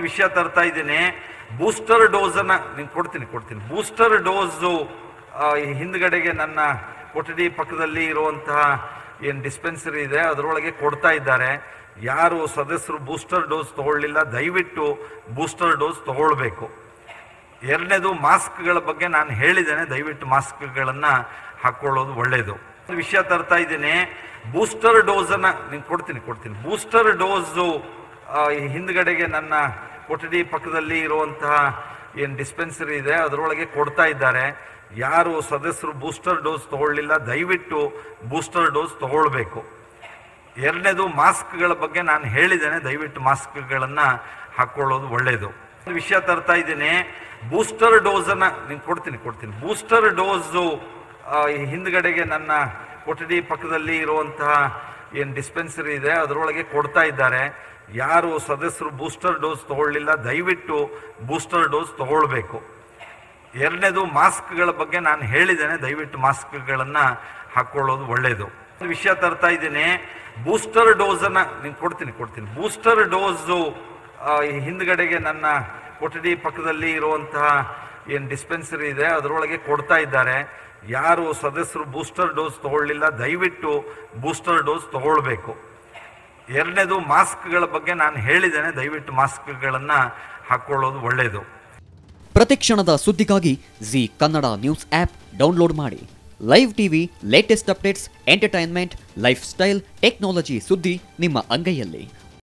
ವಿಷಯ ತರ್ತಾ ಇದ್ದೀನಿ ಬೂಸ್ಟರ್ ಡೋಸನ್ನ ನಿಂಗೆ ಕೊಡ್ತೀನಿ ಕೊಡ್ತೀನಿ ಬೂಸ್ಟರ್ ಡೋಸು ಹಿಂದ್ಗಡೆಗೆ ನನ್ನ ಕೊಠಡಿ ಪಕ್ಕದಲ್ಲಿ ಇರುವಂತಹ ಏನು ಡಿಸ್ಪೆನ್ಸರಿ ಇದೆ ಅದರೊಳಗೆ ಕೊಡ್ತಾ ಇದ್ದಾರೆ ಯಾರು ಸದಸ್ಯರು ಬೂಸ್ಟರ್ ಡೋಸ್ ತಗೊಳ್ಳಿಲ್ಲ ದಯವಿಟ್ಟು ಬೂಸ್ಟರ್ ಡೋಸ್ ತಗೊಳ್ಬೇಕು ಎರಡನೇದು ಮಾಸ್ಕ್ಗಳ ಬಗ್ಗೆ ನಾನು ಹೇಳಿದ್ದೇನೆ ದಯವಿಟ್ಟು ಮಾಸ್ಕ್ಗಳನ್ನ ಹಾಕೊಳ್ಳೋದು ಒಳ್ಳೆಯದು ಒಂದು ವಿಷಯ ತರ್ತಾ ಇದ್ದೀನಿ ಬೂಸ್ಟರ್ ಡೋಸನ್ನ ನಿಂಗೆ ಕೊಡ್ತೀನಿ ಕೊಡ್ತೀನಿ ಬೂಸ್ಟರ್ ಡೋಸು ಹಿಂದ್ಗಡೆಗೆ ನನ್ನ ಕೊಠಡಿ ಪಕ್ಕದಲ್ಲಿ ಇರುವಂತಹ ಏನು ಡಿಸ್ಪೆನ್ಸರಿ ಇದೆ ಅದರೊಳಗೆ ಕೊಡ್ತಾ ಇದ್ದಾರೆ ಯಾರು ಸದಸ್ಯರು ಬೂಸ್ಟರ್ ಡೋಸ್ ತಗೊಳ್ಳಿಲ್ಲ ದಯವಿಟ್ಟು ಬೂಸ್ಟರ್ ಡೋಸ್ ತಗೊಳ್ಬೇಕು ಎರಡನೇದು ಮಾಸ್ಕ್ಗಳ ಬಗ್ಗೆ ನಾನು ಹೇಳಿದ್ದೇನೆ ದಯವಿಟ್ಟು ಮಾಸ್ಕ್ಗಳನ್ನ ಹಾಕೊಳ್ಳೋದು ಒಳ್ಳೆಯದು ಒಂದು ವಿಷಯ ತರ್ತಾ ಇದ್ದೀನಿ ಬೂಸ್ಟರ್ ಡೋಸನ್ನ ನಿಂಗೆ ಕೊಡ್ತೀನಿ ಕೊಡ್ತೀನಿ ಬೂಸ್ಟರ್ ಡೋಸು ಹಿಂದ್ಗಡೆಗೆ ನನ್ನ ಕೊಠಡಿ ಪಕ್ಕದಲ್ಲಿ ಇರುವಂತಹ ಏನು ಡಿಸ್ಪೆನ್ಸರಿ ಇದೆ ಅದರೊಳಗೆ ಕೊಡ್ತಾ ಇದ್ದಾರೆ ಯಾರು ಸದಸ್ಯರು ಬೂಸ್ಟರ್ ಡೋಸ್ ತಗೊಳ್ಳಿಲ್ಲ ದಯವಿಟ್ಟು ಬೂಸ್ಟರ್ ಡೋಸ್ ತಗೊಳ್ಬೇಕು ಎರಡನೇದು ಮಾಸ್ಕ್ಗಳ ಬಗ್ಗೆ ನಾನು ಹೇಳಿದ್ದೇನೆ ದಯವಿಟ್ಟು ಮಾಸ್ಕ್ಗಳನ್ನ ಹಾಕೊಳ್ಳೋದು ಒಳ್ಳೆಯದು ಒಂದು ವಿಷಯ ತರ್ತಾ ಇದ್ದೀನಿ ಬೂಸ್ಟರ್ ಡೋಸನ್ನ ನಿಂಗೆ ಕೊಡ್ತೀನಿ ಕೊಡ್ತೀನಿ ಬೂಸ್ಟರ್ ಡೋಸು ಹಿಂದ್ಗಡೆಗೆ ನನ್ನ ಕೊಠಡಿ ಪಕ್ಕದಲ್ಲಿ ಇರುವಂತಹ ಏನು ಡಿಸ್ಪೆನ್ಸರಿ ಇದೆ ಅದರೊಳಗೆ ಕೊಡ್ತಾ ಇದ್ದಾರೆ ಯಾರು ಸದಸ್ಯರು ಬೂಸ್ಟರ್ ಡೋಸ್ ತಗೊಳ್ಳಿಲ್ಲ ದಯವಿಟ್ಟು ಬೂಸ್ಟರ್ ಡೋಸ್ ತಗೊಳ್ಬೇಕು ಎರಡನೇದು ಮಾಸ್ಕ್ಗಳ ಬಗ್ಗೆ ನಾನು ಹೇಳಿದ್ದೇನೆ ದಯವಿಟ್ಟು ಮಾಸ್ಕ್ಗಳನ್ನ ಹಾಕೊಳ್ಳೋದು ಒಳ್ಳೆಯದು ಪ್ರತಿಕ್ಷಣದ ಸುದ್ದಿಗಾಗಿ Zee Kannada news app download ಮಾಡಿ live TV latest updates entertainment lifestyle technology ಸುದ್ದಿ ನಿಮ್ಮ ಅಂಗೈಯಲ್ಲಿ